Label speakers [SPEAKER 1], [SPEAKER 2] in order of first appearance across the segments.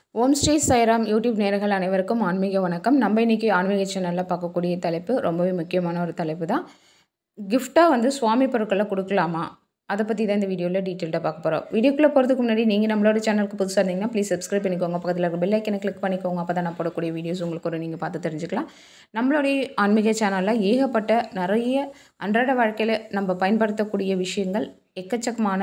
[SPEAKER 1] ஓம் Sri Sairam YouTube நேயர்கள் அனைவருக்கும் ஆன்மீக வணக்கம் நம்ம இன்னைக்கு ஆன்மீக சேனலில் பார்க்கக்கூடிய தலைப்பு ரொம்பவே முக்கியமான ஒரு தலைப்பு தான் கிஃப்டாக வந்து சுவாமி பொருட்களை கொடுக்கலாமா அதை பற்றி தான் இந்த வீடியோவில் டீட்டெயில்டாக பார்க்க போகிறோம் வீடியோக்குள்ளே போகிறதுக்கு முன்னாடி நீங்கள் நம்மளோட சேனலுக்கு புதுசாக இருந்தீங்கன்னா ப்ளீஸ் சப்ஸ்கிரைப் பண்ணிக்கோங்க பக்கத்தில் இருக்க பெல் ஐக்கனை கிளிக் பண்ணிக்கோங்க அப்போ தான் நான் போடக்கூடிய வீடியோஸ் உங்களுக்கு ஒரு நீங்கள் பார்த்து தெரிஞ்சுக்கலாம் நம்மளுடைய ஆன்மீக சேனலில் ஏகப்பட்ட நிறைய அன்றாட வாழ்க்கையில் நம்ம பயன்படுத்தக்கூடிய விஷயங்கள் எக்கச்சக்கமான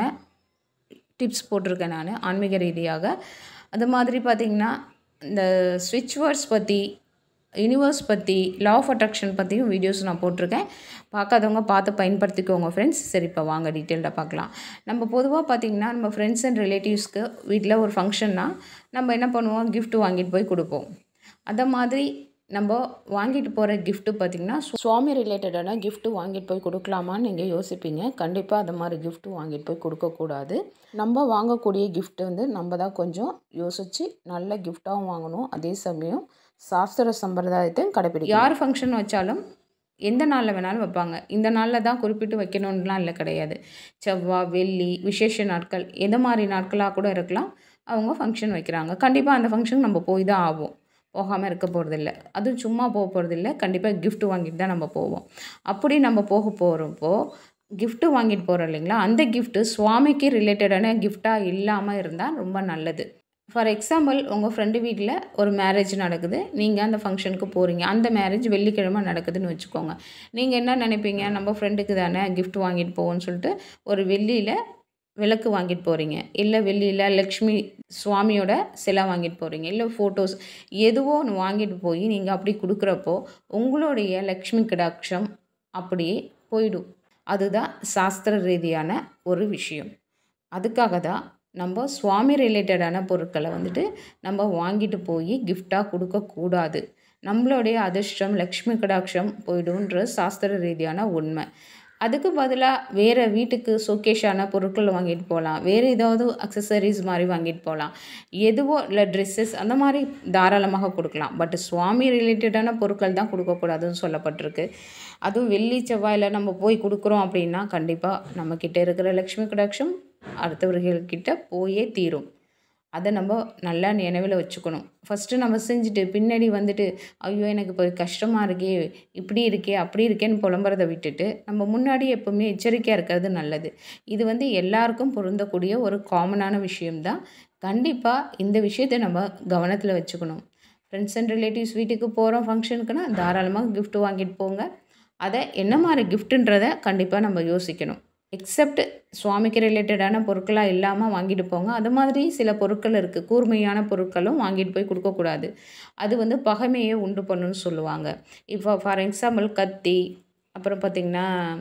[SPEAKER 1] டிப்ஸ் போட்டிருக்கேன் நான் ஆன்மீக ரீதியாக அது மாதிரி பார்த்திங்கன்னா இந்த ஸ்விட்ச் வேர்ட்ஸ் பற்றி யூனிவர்ஸ் பற்றி லா ஆஃப் அட்ராக்ஷன் பற்றியும் வீடியோஸ் நான் போட்டிருக்கேன் பார்க்காதவங்க பார்த்து பயன்படுத்திக்கோங்க ஃப்ரெண்ட்ஸ் சரி இப்போ வாங்க டீட்டெயில்டாக பார்க்கலாம் நம்ம பொதுவாக பார்த்திங்கன்னா நம்ம ஃப்ரெண்ட்ஸ் அண்ட் ரிலேட்டிவ்ஸ்க்கு வீட்டில் ஒரு ஃபங்க்ஷன்னா நம்ம என்ன பண்ணுவோம் gift வாங்கிட்டு போய் கொடுப்போம் அந்த மாதிரி நம்ம வாங்கிட்டு போகிற gift பார்த்திங்கன்னா சுவாமி ரிலேட்டடான gift வாங்கிட்டு போய் கொடுக்கலாமான்னு நீங்கள் யோசிப்பீங்க கண்டிப்பாக அந்த மாதிரி gift வாங்கிட்டு போய் கொடுக்கக்கூடாது நம்ம வாங்கக்கூடிய gift வந்து நம்ம தான் கொஞ்சம் யோசித்து நல்ல கிஃப்டாகவும் வாங்கணும் அதே சமயம் சாஸ்திர சம்பிரதாயத்தையும் கடைப்பிடிக்கும் யார் ஃபங்க்ஷன் வச்சாலும் எந்த நாளில் வேணாலும் வைப்பாங்க இந்த நாளில் தான் குறிப்பிட்டு வைக்கணும்லாம் இல்லை கிடையாது செவ்வாய் வெள்ளி விசேஷ நாட்கள் எந்த மாதிரி நாட்களாக கூட இருக்கலாம் அவங்க ஃபங்க்ஷன் வைக்கிறாங்க கண்டிப்பாக அந்த ஃபங்க்ஷன் நம்ம போய் தான் ஆகும் போகாமல் இருக்க போகிறதில்ல அதுவும் சும்மா போக போகிறதில்ல கண்டிப்பாக gift வாங்கிட்டு தான் நம்ம போவோம் அப்படி நம்ம போக போகிறப்போ gift வாங்கிட்டு போகிறோம் இல்லைங்களா அந்த gift சுவாமிக்கு ரிலேட்டடான கிஃப்டாக இல்லாமல் இருந்தால் ரொம்ப நல்லது ஃபார் எக்ஸாம்பிள் உங்கள் ஃப்ரெண்டு வீட்டில் ஒரு மேரேஜ் நடக்குது நீங்கள் அந்த ஃபங்க்ஷனுக்கு போகிறீங்க அந்த மேரேஜ் வெள்ளிக்கிழமை நடக்குதுன்னு வச்சுக்கோங்க நீங்கள் என்ன நினைப்பீங்க நம்ம ஃப்ரெண்டுக்கு தானே gift வாங்கிட்டு போவோம்னு சொல்லிட்டு ஒரு வெள்ளியில் விளக்கு வாங்கிட்டு போகிறீங்க இல்லை வெள்ளியில் லக்ஷ்மி சுவாமியோட சிலை வாங்கிட்டு போகிறீங்க இல்லை ஃபோட்டோஸ் எதுவோ ஒன்று வாங்கிட்டு போய் நீங்கள் அப்படி கொடுக்குறப்போ உங்களுடைய லக்ஷ்மி கடாட்சம் அப்படியே போயிடும் அதுதான் சாஸ்திர ரீதியான ஒரு விஷயம் அதுக்காக தான் நம்ம சுவாமி ரிலேட்டடான பொருட்களை வந்துட்டு நம்ம வாங்கிட்டு போய் கிஃப்டாக கொடுக்கக்கூடாது நம்மளுடைய அதிர்ஷ்டம் லக்ஷ்மி கடாட்சம் போய்டுன்ற சாஸ்திர ரீதியான உண்மை அதுக்கு பதிலாக வேறு வீட்டுக்கு ஷோகேஷான பொருட்கள் வாங்கிட்டு போகலாம் வேறு ஏதாவது அக்சசரிஸ் மாதிரி வாங்கிட்டு போகலாம் எதுவோ இல்லை ட்ரெஸ்ஸஸ் அந்த மாதிரி தாராளமாக கொடுக்கலாம் பட் சுவாமி ரிலேட்டடான பொருட்கள் தான் கொடுக்கக்கூடாதுன்னு சொல்லப்பட்டிருக்கு அதுவும் வெள்ளி செவ்வாயில் நம்ம போய் கொடுக்குறோம் அப்படின்னா கண்டிப்பாக நம்மக்கிட்ட இருக்கிற லக்ஷ்மி கடாட்சம் அடுத்தவர்கள்கிட்ட போயே தீரும் அதை நம்ம நல்லா நினைவில் வச்சுக்கணும் ஃபஸ்ட்டு நம்ம செஞ்சுட்டு பின்னாடி வந்துட்டு ஐயோ எனக்கு இப்போ கஷ்டமாக இருக்கே இப்படி இருக்கே அப்படி இருக்கேன்னு புலம்புறதை விட்டுட்டு நம்ம முன்னாடி எப்போவுமே எச்சரிக்கையாக இருக்கிறது நல்லது இது வந்து எல்லாருக்கும் பொருந்தக்கூடிய ஒரு காமனான விஷயம்தான் கண்டிப்பாக இந்த விஷயத்தை நம்ம கவனத்தில் வச்சுக்கணும் ஃப்ரெண்ட்ஸ் அண்ட் ரிலேட்டிவ்ஸ் வீட்டுக்கு போகிறோம் ஃபங்க்ஷனுக்குன்னா தாராளமாக gift வாங்கிட்டு போங்க அதை என்ன மாதிரி கிஃப்ட்டுன்றதை கண்டிப்பாக நம்ம யோசிக்கணும் எக்ஸப்ட் சுவாமிக்கு ரிலேட்டடான பொருட்களாக இல்லாமல் வாங்கிட்டு போங்க அது மாதிரி சில பொருட்கள் இருக்குது கூர்மையான பொருட்களும் வாங்கிட்டு போய் கொடுக்கக்கூடாது அது வந்து பகைமையை உண்டு பண்ணுன்னு சொல்லுவாங்க இப்போ ஃபார் எக்ஸாம்பிள் கத்தி அப்புறம் பார்த்திங்கன்னா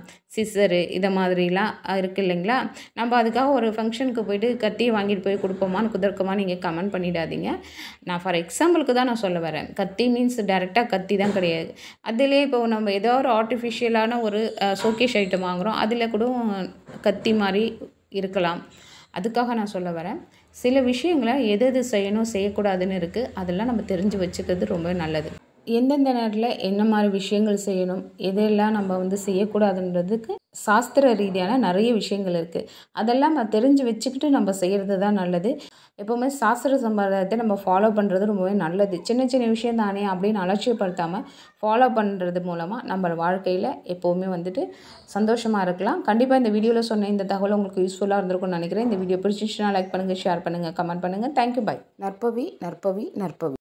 [SPEAKER 1] சிசரு இதை மாதிரிலாம் இருக்குது இல்லைங்களா நம்ம அதுக்காக ஒரு ஃபங்க்ஷனுக்கு போயிட்டு கத்தியை வாங்கிட்டு போய் கொடுப்போமான்னு குதர்க்கமாக நீங்கள் கமெண்ட் பண்ணிடாதீங்க நான் ஃபார் எக்ஸாம்பிளுக்கு தான் நான் சொல்ல வரேன் கத்தி மீன்ஸ் டேரெக்டாக கத்தி தான் கிடையாது அதிலே இப்போ நம்ம ஏதோ ஒரு ஆர்டிஃபிஷியலான ஒரு ஷோகேஷ் ஐட்டம் வாங்குகிறோம் அதில் கூட கத்தி மாதிரி இருக்கலாம் அதுக்காக நான் சொல்ல வரேன் சில விஷயங்களை எது எது செய்யணும் செய்யக்கூடாதுன்னு இருக்குது அதெல்லாம் நம்ம தெரிஞ்சு வச்சுக்கிறது ரொம்ப நல்லது எந்தெந்த நேரத்தில் என்ன மாதிரி விஷயங்கள் செய்யணும் எதெல்லாம் நம்ம வந்து செய்யக்கூடாதுன்றதுக்கு சாஸ்திர ரீதியான நிறைய விஷயங்கள் இருக்குது அதெல்லாம் நம்ம தெரிஞ்சு வச்சுக்கிட்டு நம்ம செய்கிறது தான் நல்லது எப்போவுமே சாஸ்திர சம்பிரதாயத்தை நம்ம ஃபாலோ பண்ணுறது ரொம்பவே நல்லது சின்ன சின்ன விஷயம் தானே அப்படின்னு அலட்சியப்படுத்தாமல் ஃபாலோ பண்ணுறது மூலமாக நம்ம வாழ்க்கையில் எப்போவுமே வந்துட்டு சந்தோஷமாக இருக்கலாம் கண்டிப்பாக இந்த வீடியோவில் சொன்ன இந்த தகவல் உங்களுக்கு யூஸ்ஃபுல்லாக இருந்திருக்கும்னு நினைக்கிறேன் இந்த வீடியோ பிடிச்சிச்சுன்னா லைக் பண்ணுங்கள் ஷேர் பண்ணுங்கள் கமெண்ட் பண்ணுங்கள் தேங்க்யூ பை நற்பவி நற்பவி நற்பவி